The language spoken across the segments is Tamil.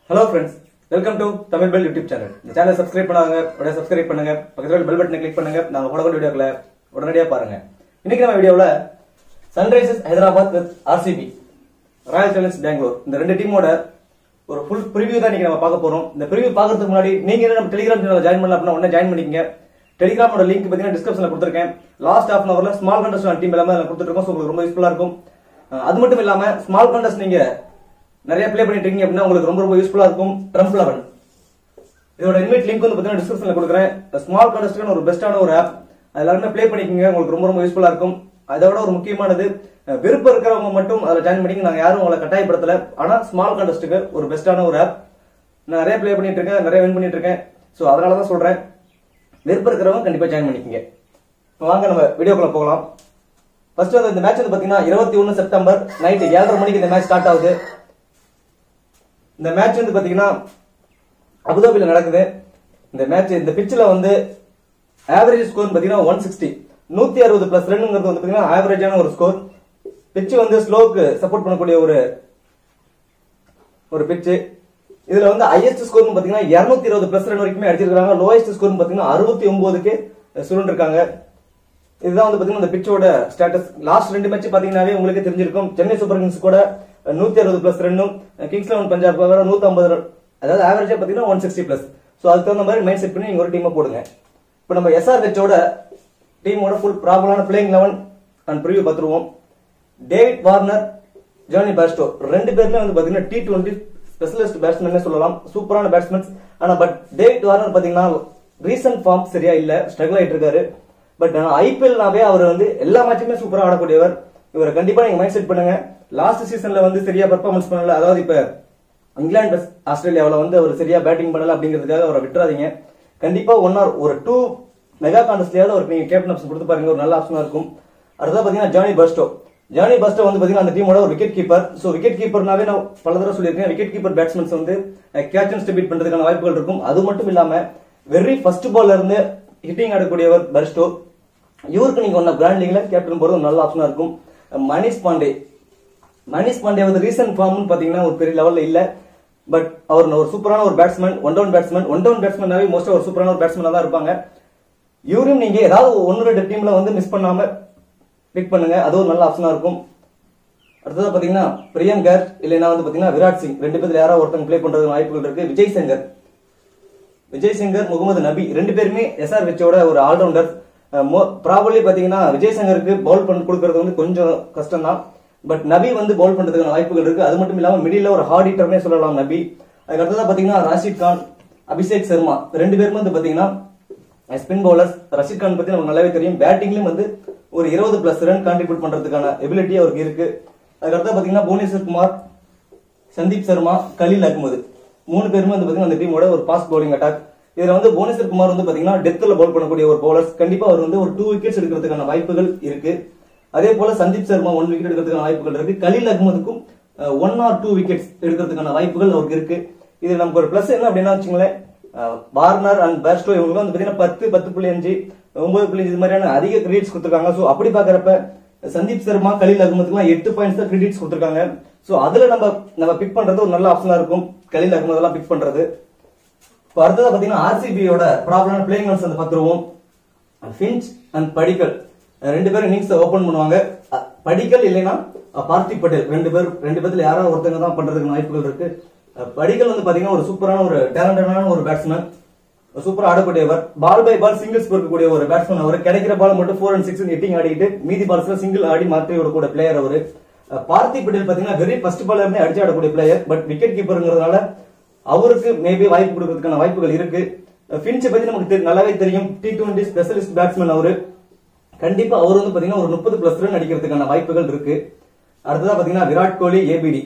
hello friends welcome to Tamil bell YouTube channel இந்த சேனலை சப்ஸ்கிரைப் பண்ணாங்க உடனே சப்ஸ்கிரைப் பண்ணுங்க பக்கத்தில் பெல் பட்டனை கிளிக் பண்ணுங்க நாங்க போட வீடியோக்களை உடனடியாக பாருங்க இன்னைக்கு நம்ம வீடியோவில் Sunrisers Hyderabad with RCB Royal Challenge Bangalore இந்த ரெண்டு டீமோட ஒரு ஃபுல் ப்ரிவியூ தான் இன்னைக்கு நம்ம பார்க்க போறோம் இந்த ப்ரிவியூ பார்க்கறதுக்கு முன்னாடி நீங்க என்ன நம்ம டெலிகிராம் சேனல் ஜாயின் பண்ணல அப்படின்னா உடனே ஜாயின் பண்ணிக்கங்க டெலிகிராமோட லிங்க் பார்த்தீங்கன்னா டிஸ்கிரிப்ஷனில் கொடுத்துருக்கேன் லாஸ்ட் ஹாஃப் அன் அவர்ல ஸ்மால் கண்டஸ்ட் டீம் எல்லாமே அதில் கொடுத்துருக்கோம் ஸோ உங்களுக்கு ரொம்ப யூஸ்ஃபுல்லாக இருக்கும் அஹ் அது மட்டும் இல்லாம ஸ்மால் கண்டஸ்ட் நீங்க நிறைய ப்ளே பண்ணிட்டு இருக்கீங்க அப்படின்னா உங்களுக்கு ரொம்ப ரொம்ப யூஸ்ஃபுல்லா இருக்கும் ட்ரம்ப் லெவன் இதோட இன்வைட் லிங்க் வந்து பார்த்தீங்கன்னா டிஸ்கிரிப்ஷன்ல கொடுக்குறேன் ஸ்மால் கண்டஸ்ட்க்கு ஒரு பெஸ்ட்டான ஒரு ஆப் அது எல்லாருமே ப்ளே பண்ணிக்கோங்க உங்களுக்கு ரொம்ப ரொம்ப யூஸ்ஃபுல்லா இருக்கும் அதோட ஒரு முக்கியமானது அஹ் விருப்பம் இருக்கிறவங்க மட்டும் அதில் ஜாயின் பண்ணிக்க நாங்கள் யாரும் உங்களை கட்டாயப்படுத்தல ஆனால் ஸ்மால் கண்டஸ்ட்டுக்கு ஒரு பெஸ்ட்டான ஒரு ஆப் நான் நிறைய ப்ளே பண்ணிட்டு இருக்கேன் நிறைய வின் பண்ணிட்டு இருக்கேன் ஸோ அதனால தான் சொல்றேன் விருப்பம் இருக்கிறவங்க கண்டிப்பாக ஜாயின் பண்ணிக்கோங்க இப்போ வாங்க நம்ம வீடியோக்குள்ள போகலாம் ஃபர்ஸ்ட் வந்து இந்த மேட்ச் வந்து பாத்தீங்கன்னா இருபத்தி ஒன்னு செப்டம்பர் நைட் ஏழரை மணிக்கு இந்த மேட்ச் ஸ்டார்ட் ஆகுது இந்த மேட்ச் வந்து பாத்தீங்கன்னா அபுதாபில நடக்குது இந்த மேட்ச் இந்த பிச்சில் வந்து ஆவரேஜ் ஸ்கோர் பாத்தீங்கன்னா ஒன் சிக்ஸ்டி நூத்தி அறுபது பிளஸ் ரன்ங்கிறது வந்து பாத்தீங்கன்னா ஆவரேஜான ஒரு ஸ்கோர் பிச் வந்து ஸ்லோக்கு சப்போர்ட் பண்ணக்கூடிய ஒரு ஒரு பிச்சு இதுல வந்து ஹையஸ்ட் ஸ்கோர் பாத்தீங்கன்னா 220 இருபது பிளஸ் ரன் வரைக்குமே அடிச்சிருக்காங்க லோயஸ்ட் ஸ்கோர் பாத்தீங்கன்னா அறுபத்தி ஒன்பதுக்கு சுருண்டிருக்காங்க இதுதான் வந்து பாத்தீங்கன்னா இந்த பிச்சோட ஸ்டேட்டஸ் லாஸ்ட் ரெண்டு மேட்ச் பாத்தீங்கன்னாவே உங்களுக்கு தெரிஞ்சிருக்கும் சென்னை சூப்பர் கிங்ஸ் கூட நூத்தி அறுபது பிளஸ் ரன்னும் கிங்ஸ் லெவன் பஞ்சாப் வேற நூத்தி ஐம்பது ரன் அதாவது ஆவரேஜா பாத்தீங்கன்னா ஒன் சிக்ஸ்டி பிளஸ் ஸோ அதுக்கு தகுந்த மாதிரி மைண்ட் செட் பண்ணி நீங்க ஒரு டீமை போடுங்க இப்போ நம்ம எஸ்ஆர் ஹெச்சோட டீமோட ஃபுல் ப்ராபலான பிளேயிங் லெவன் அண்ட் ப்ரிவியூ பார்த்துருவோம் டேவிட் வார்னர் ஜானி பேஸ்டோ ரெண்டு பேருமே வந்து பாத்தீங்கன்னா டி டுவெண்ட்டி ஸ்பெஷலிஸ்ட் பேட்ஸ்மேன் சொல்லலாம் சூப்பரான பேட்ஸ்மேன்ஸ் ஆனா பட் டேவிட் வார்னர் பாத்தீங்கன்னா ரீசன்ட் ஃபார்ம் சரியா இல்ல ஸ்ட்ரகிள் ஆயிட்டு இருக்காரு பட் ஆனா ஐபிஎல்னாவே அவர் வந்து எல்லா மேட்சுமே சூப்பரா ஆடக்கூடியவர் இவரை கண்டிப்பா நீங்க மைண்ட் செட் பண்ணுங்க லாஸ்ட் சீசன்ல வந்து சரியா பெர்ஃபார்மன்ஸ் பண்ணல அதாவது இப்ப இங்கிலாந்து வெஸ்ட் ஆஸ்திரேலியாவில் வந்து அவர் சரியா பேட்டிங் பண்ணல அப்படிங்கிறதுக்காக அவரை விட்டுறாதீங்க கண்டிப்பா ஒன் ஆர் ஒரு டூ மெகா கான்டெஸ்ட்லயாவது அவருக்கு நீங்க கேப்டன் ஆப்ஷன் கொடுத்து பாருங்க ஒரு நல்ல ஆப்ஷனா இருக்கும் அடுத்தது பாத்தீங்கன்னா ஜானி பஸ்டோ ஜானி பஸ்டோ வந்து பாத்தீங்கன்னா அந்த டீமோட ஒரு விக்கெட் கீப்பர் சோ விக்கெட் கீப்பர்னாவே நான் பல தடவை சொல்லியிருக்கேன் விக்கெட் கீப்பர் பேட்ஸ்மேன்ஸ் வந்து கேட்ச் அண்ட் ஸ்டெபிட் பண்றதுக்கான வாய்ப்புகள் இருக்கும் அது மட்டும் இல்லாம வெரி ஃபர்ஸ்ட் பால்ல இருந்து ஹிட்டிங் ஆடக்கூடியவர் பஸ்டோ இவருக்கு நீங்க ஒன்ன பிராண்ட் லீக்ல கேப்டன் போறது ஒரு நல்ல ஆப்ஷனா இருக்கும் மணிஷ் பாண்டே மணிஷ் பாண்டே வந்து ரீசன்ட் ஃபார்ம்னு பாத்தீங்கன்னா ஒரு பெரிய லெவல்ல இல்ல பட் அவர் ஒரு சூப்பரான ஒரு batsman one down batsman one down பேட்ஸ்மேனாவே மோஸ்டா ஒரு சூப்பரான ஒரு பேட்ஸ்மேனா தான் இருப்பாங்க இவரும் நீங்க ஏதாவது ஒன்னு ரெண்டு டீம்ல வந்து மிஸ் பண்ணாம பிக் பண்ணுங்க அது ஒரு நல்ல ஆப்ஷனா இருக்கும் அடுத்தது பாத்தீங்கன்னா பிரியம் கர் இல்லைன்னா வந்து பாத்தீங்கன்னா விராட் சிங் ரெண்டு பேர்ல யாராவது ஒருத்தங்க ப்ளே பண்றது வாய்ப்புகள் இருக்கு விஜய் சங்கர் விஜய் சங்கர் முகமது நபி ரெண்டு பேருமே எஸ்ஆர் விச்சோட ஒரு ஆல்ரவுண்டர் ப்ராபர்லி பாத்தீங்கன்னா விஜய் சங்கருக்கு பவுல் பண்ணி கொடுக்கறது வந்து கொஞ்சம் கஷ்டம் தான் பட் நபி வந்து பவுல் பண்றதுக்கான வாய்ப்புகள் இருக்கு அது மட்டும் இல்லாம மிடில் ஒரு ஹார்ட் ஹீட்டர்னே சொல்லலாம் நபி அதுக்கு அடுத்ததா பாத்தீங்கன்னா ராஷித் கான் அபிஷேக் சர்மா ரெண்டு பேருமே வந்து பாத்தீங்கன்னா ஸ்பின் பவுலர்ஸ் ரஷித் கான் பத்தி நமக்கு நல்லாவே தெரியும் பேட்டிங்லயும் வந்து ஒரு இருபது பிளஸ் ரன் கான்ட்ரிபியூட் பண்றதுக்கான எபிலிட்டி அவருக்கு இருக்கு அதுக்கடுத்து பாத்தீங்கன்னா புவனேஸ்வர் குமார் சந்தீப் சர்மா கலீல் அகமது மூணு பேருமே வந்து பாத்தீங்கன்னா அந்த டீமோட ஒரு பாஸ்ட் பவுலிங் அட்டாக் இதுல வந்து புவனேஸ்வர் குமார் வந்து பாத்தீங்கன்னா டெத்தில் பவுல் பண்ணக்கூடிய ஒரு பவுலர்ஸ் கண்டிப்பா அவர் வந்து ஒரு டூ விக்கெட்ஸ் எடுக்கிறதுக்கான வாய்ப்புகள் இருக்கு அதே போல சந்தீப் சர்மா ஒன் விக்கெட் எடுக்கிறதுக்கான வாய்ப்புகள் இருக்கு கலீல் அகமதுக்கும் ஒன் ஆர் டூ விக்கெட்ஸ் எடுக்கிறதுக்கான வாய்ப்புகள் அவருக்கு இருக்கு இது நமக்கு ஒரு பிளஸ் என்ன அப்படின்னா வச்சுங்களேன் வார்னர் அண்ட் பேஸ்டோ இவங்க வந்து பாத்தீங்கன்னா பத்து பத்து புள்ளி அஞ்சு ஒன்பது புள்ளி இது மாதிரியான அதிக கிரெடிட்ஸ் கொடுத்துருக்காங்க ஸோ அப்படி பாக்குறப்ப சந்தீப் சர்மா கலீல் அகமதுக்குலாம் எட்டு பாயிண்ட்ஸ் தான் கிரெடிட்ஸ் கொடுத்துருக்காங்க ஸோ அதுல நம்ம நம்ம பிக் பண்றது ஒரு நல்ல ஆப்ஷனா இருக்கும் கலீல் அகமது எல்லாம் பிக் பண்றது இப்போ அடுத்ததா பாத்தீங்கன்னா ஆர்சிபியோட ப்ராப்ளமான பிளேயிங் ஒன்ஸ் வந்து பார்த்துருவோம் ஃபின்ச் அண்ட் படிக்கல் ரெண்டு பேரும் இன்னிங்ஸ் ஓபன் பண்ணுவாங்க அஹ், படிக்கல் இல்லைன்னா அஹ், பார்த்திக் பட்டேல் ரெண்டு பேர் ரெண்டு பேர்ல யாராவது ஒருத்தங்க தான் பண்றதுக்கு வாய்ப்புகள் இருக்கு அஹ், படிக்கல் வந்து பாத்தீங்கன்னா ஒரு சூப்பரான ஒரு டேலண்டடான ஒரு பேட்ஸ்மேன் சூப்பரா ஆடக்கூடியவர் பால் பை பால் சிங்கிள்ஸ் பொறுக்கக்கூடிய ஒரு பேட்ஸ்மேன் அவர் கிடைக்கிற பால் மட்டும் ஃபோர் அண்ட் சிக்ஸ் ஹிட்டிங் ஆடிட்டு மீதி பால்ஸ்ல சிங்கிள் ஆடி மாற்றி விடக்கூடிய பிளேயர் அவரு அஹ், பார்த்திக் பட்டேல் பாத்தீங்கன்னா வெரி ஃபர்ஸ்ட் பால்ல இருந்தே அடிச்சு ஆடக்கூடிய பிளேயர் பட் விக்கெட் கீப்பருங்கிறதுனால அவருக்கு மேபி வாய்ப்பு கொடுக்கறதுக்கான வாய்ப்புகள் இருக்கு பின்ச்சை பத்தி நமக்கு தெரி- நல்லாவே தெரியும் டி டுவெண்டி ஸ்பெஷலிஸ்ட் பேட்ஸ்மேன் அவரு கண்டிப்பா அவர் வந்து பாத்தீங்கன்னா ஒரு முப்பது பிளஸ் ரன் அடிக்கிறதுக்கான வாய்ப்புகள் இருக்கு அடுத்ததா பாத்தீங்கன்னா விராட் கோலி ஏபிடி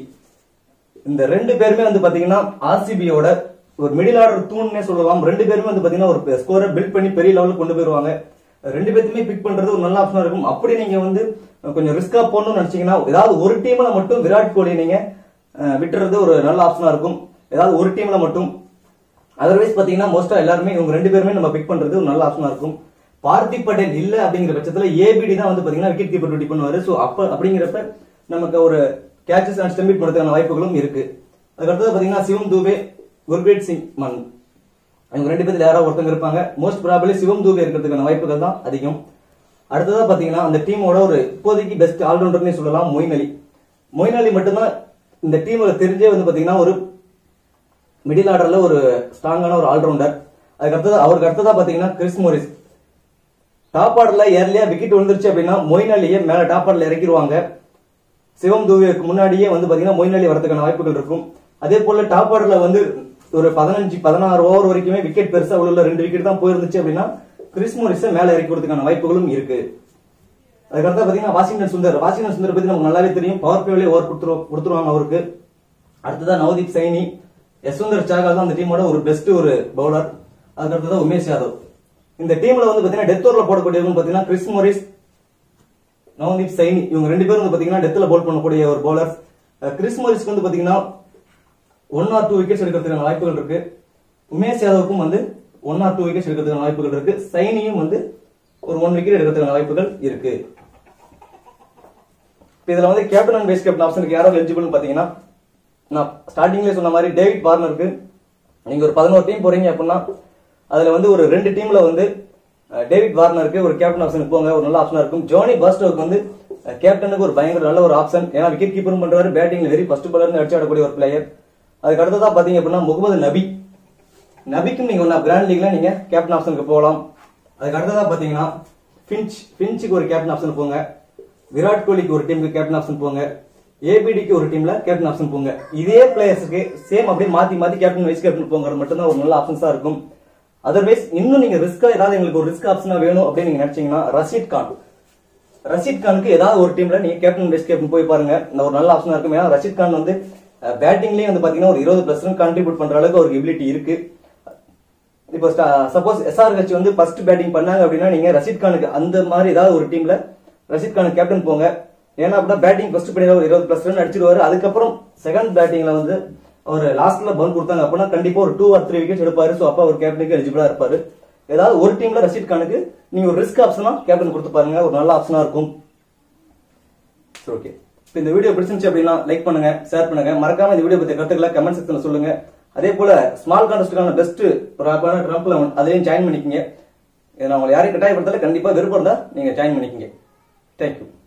இந்த ரெண்டு பேருமே வந்து பாத்தீங்கன்னா ஆர்சிபியோட ஒரு மிடில் ஆர்டர் தூண்னே சொல்லலாம் ரெண்டு பேருமே வந்து பாத்தீங்கன்னா ஒரு ஸ்கோரை பில்ட் பண்ணி பெரிய லெவலுக்கு கொண்டு போயிருவாங்க ரெண்டு பேர்த்துமே பிக் பண்றது ஒரு நல்ல ஆப்ஷனா இருக்கும் அப்படி நீங்க வந்து கொஞ்சம் ரிஸ்கா போகணும்னு நினைச்சீங்கன்னா ஏதாவது ஒரு டீம்ல மட்டும் விராட் கோலி நீங்க அஹ், விட்டுறது ஒரு நல்ல ஆப்ஷனா இருக்கும் ஏதாவது ஒரு டீம்ல மட்டும் அதர்வைஸ் பாத்தீங்கன்னா மோஸ்டா எல்லாருமே இவங்க ரெண்டு பேருமே நம்ம பிக் பண்றது ஒரு நல்ல ஆப்ஷனா இருக்கும் பார்த்திக் பட்டேல் இல்ல அப்படிங்கிற பட்சத்துல ஏபிடி தான் வந்து பாத்தீங்கன்னா விக்கெட் கீப்பர் டியூட்டி பண்ணுவாரு சோ அப்ப அப்படிங்கிறப்ப நமக்கு ஒரு கேச்சஸ் அண்ட் ஸ்டெம்பிட் பண்றதுக்கான வாய்ப்புகளும் இருக்கு அதுக்கடுத்தது பாத்தீங்கன்னா சிவம் தூபே குர்பீத் சிங் மன் இவங்க ரெண்டு பேர்த்துல யாராவது ஒருத்தங்க இருப்பாங்க மோஸ்ட் ப்ராபபிளி சிவம் தூபே இருக்கிறதுக்கான வாய்ப்புகள் தான் அதிகம் அடுத்ததா பாத்தீங்கன்னா அந்த டீமோட ஒரு இப்போதைக்கு பெஸ்ட் ஆல்ரவுண்டர்னே சொல்லலாம் மொயின் அலி மொயின் அலி மட்டும்தான் இந்த டீம்ல தெரிஞ்சே வந்து பாத்தீங்கன்னா ஒரு மிடில் ஆர்டர்ல ஒரு ஸ்ட்ராங்கான ஒரு ஆல்ரவுண்டர் அதுக்கு அடுத்தது அவருக்கு அடுத்ததா பாத்தீங்கன்னா கிறிஸ் மோரிஸ் டாப் ஆர்டர்ல ஏர்லியா விக்கெட் விழுந்துருச்சு அப்படின்னா மொயின் அலியை மேல டாப் ஆர்டர்ல இறக்கிடுவாங்க சிவம் தூவிக்கு முன்னாடியே வந்து பாத்தீங்கன்னா மொயின் அலி வரதுக்கான வாய்ப்புகள் இருக்கும் அதே போல டாப் ஆர்டர்ல வந்து ஒரு பதினஞ்சு பதினாறு ஓவர் வரைக்குமே விக்கெட் பெருசா உள்ள ரெண்டு விக்கெட் தான் போயிருந்துச்சு அப்படின்னா கிறிஸ் மோரிஸை மேல இறக்கி விடுறதுக்கான வாய்ப்புகளும் இருக்கு அதுக்கடுத்து பாத்தீங்கன்னா வாஷிங்டன் சுந்தர் வாஷிங்டன் சுந்தர் பத்தி நமக்கு நல்லாவே தெரியும் பவர் பிளேவிலே ஓவர் கொடுத்துரு கொடுத்துருவாங்க அவருக்கு அடுத்ததா நவதீப் சைனி யஸ்வந்தர் சாகா தான் அந்த டீமோட ஒரு பெஸ்ட் ஒரு பவுலர் அதுக்கடுத்ததான் உமேஷ் யாதவ் இந்த டீம்ல வந்து பாத்தீங்கன்னா டெத் ஓவர்ல போடக்கூடியவங்க பாத்தீங்கன்னா கிறிஸ் மோரிஸ் நவதீப் சைனி இவங்க ரெண்டு பேரும் வந்து பாத்தீங்கன்னா டெத்ல போல் பண்ணக்கூடிய ஒரு பவுலர் கிறிஸ் மோரிஸ்க்கு வந்து பாத்தீங்கன்னா ஒன் ஆர் டூ விக்கெட்ஸ் எடுக்கிறதுக்கான வாய்ப்புகள் இருக்கு உமேஷ் யாதவுக்கும் வந்து ஒன் ஆர் டூ விக்கெட்ஸ் எடுக்கிறதுக்கான வாய்ப்புகள் இருக்கு சைனியும் வந்து ஒரு ஒன் விக்கெட் எடுக்கிறதுக்கான வாய்ப்புகள் இருக்கு இப்ப இதுல வந்து கேப்டன் அண்ட் வைஸ் கேப்டன் ஆப்ஷனுக்கு யாரோ எலிஜிபிள்னு பாத்தீங்கன்னா நான் ஸ்டார்டிங்ல சொன்ன மாதிரி டேவிட் வார்னருக்கு நீங்க ஒரு பதினோரு டீம் போறீங்க அப்படின்னா அதுல வந்து ஒரு ரெண்டு டீம்ல வந்து அஹ், டேவிட் வார்னருக்கு ஒரு கேப்டன் ஆப்ஷனுக்கு போங்க ஒரு நல்ல ஆப்ஷனா இருக்கும் ஜோனி பாஸ்டோவுக்கு வந்து அஹ், கேப்டனுக்கு ஒரு பயங்கர நல்ல ஒரு ஆப்ஷன் ஏன்னா விக்கெட் கீப்பரும் பண்றாரு பேட்டிங்ல வெரி ஃபர்ஸ்ட் பாலர்னு அடிச்சு ஆடக்கூடிய ஒரு பிளேயர் அதுக்கு அடுத்ததா பாத்தீங்க அப்படின்னா முகமது நபி நபிக்கும் நீங்க ஒன்னா கிராண்ட் லீக்ல நீங்க கேப்டன் ஆப்ஷனுக்கு போகலாம் அதுக்கு அடுத்ததா பாத்தீங்கன்னா ஃபின்ச் ஃபின்ச்சுக்கு ஒரு கேப்டன் ஆப்ஷன் போங்க விராட் கோலிக்கு ஒரு டீமுக்கு கேப்டன் ஆப்ஷன் போங்க ஏபிடிக்கு ஒரு டீம்ல கேப்டன் ஆப்ஷன் போங்க இதே பிளேயர்ஸ்க்கு சேம் அப்படியே மாத்தி மாத்தி கேப்டன் வைஸ் கேப்டன் போங்கிறது மட்டும்தான் ஒரு நல்ல ஆப்ஷன்ஸா இருக்கும் அதர்வைஸ் இன்னும் நீங்க ரிஸ்கா ஏதாவது எங்களுக்கு ஒரு ரிஸ்க் ஆப்ஷனா வேணும் அப்படின்னு நீங்க நினைச்சீங்கன்னா ரஷீத் கான் ரஷீத் கானுக்கு ஏதாவது ஒரு டீம்ல நீங்க கேப்டன் வைஸ் கேப்டன் போய் பாருங்க இந்த ஒரு நல்ல ஆப்ஷனா இருக்கும் ஏன்னா ரஷீத் கான் வந்து பேட்டிங்லயும் வந்து பாத்தீங்கன்னா ஒரு இருபது பிளஸ் கான்ட்ரிபியூட் பண்ற அளவுக்கு ஒரு எபிலிட்டி இருக்கு இப்போ சப்போஸ் எஸ்ஆர்ஹெச் வந்து ஃபர்ஸ்ட் பேட்டிங் பண்ணாங்க அப்படின்னா நீங்க ரஷீத் கானுக்கு அந்த மாதிரி ஏதாவது ஒரு டீம்ல ரஷீத் கானுக்கு கேப்டன் போங்க ஏன்னா அப்படின்னா பேட்டிங் ஃபர்ஸ்ட் பண்ணி ஒரு இருபது பிளஸ் ரன் அடிச்சிருவாரு அதுக்கப்புறம் செகண்ட் பேட்டிங்ல வந்து அவர் லாஸ்ட்ல பவுல் கொடுத்தாங்க அப்படின்னா கண்டிப்பா ஒரு டூ ஆர் த்ரீ விக்கெட் எடுப்பாரு ஸோ அப்ப அவர் கேப்டனுக்கு எலிஜிபிளா இருப்பாரு ஏதாவது ஒரு டீம்ல ரஷீத் கானுக்கு நீங்க ஒரு ரிஸ்க் ஆப்ஷனா கேப்டன் கொடுத்து பாருங்க ஒரு நல்ல ஆப்ஷனா இருக்கும் ஓகே இப்போ இந்த வீடியோ பிடிச்சிருந்துச்சு அப்படின்னா லைக் பண்ணுங்க ஷேர் பண்ணுங்க மறக்காம இந்த வீடியோ பத்தி கருத்துக்களை கமெண்ட் செக்ஷன்ல சொல்லுங்க அதே போல ஸ்மால் கான்டெஸ்ட்டுக்கான பெஸ்ட் ஒரு ஆப்பான ட்ரம்ப்ல அதையும் ஜாயின் பண்ணிக்கங்க இதை நான் உங்களை யாரையும் கட்டாயப்படுத்தல கண்டிப்பா விருப்பம் இருந்தா நீங்க ஜாயின் பண்ணிக்கங்க தேங்க்யூ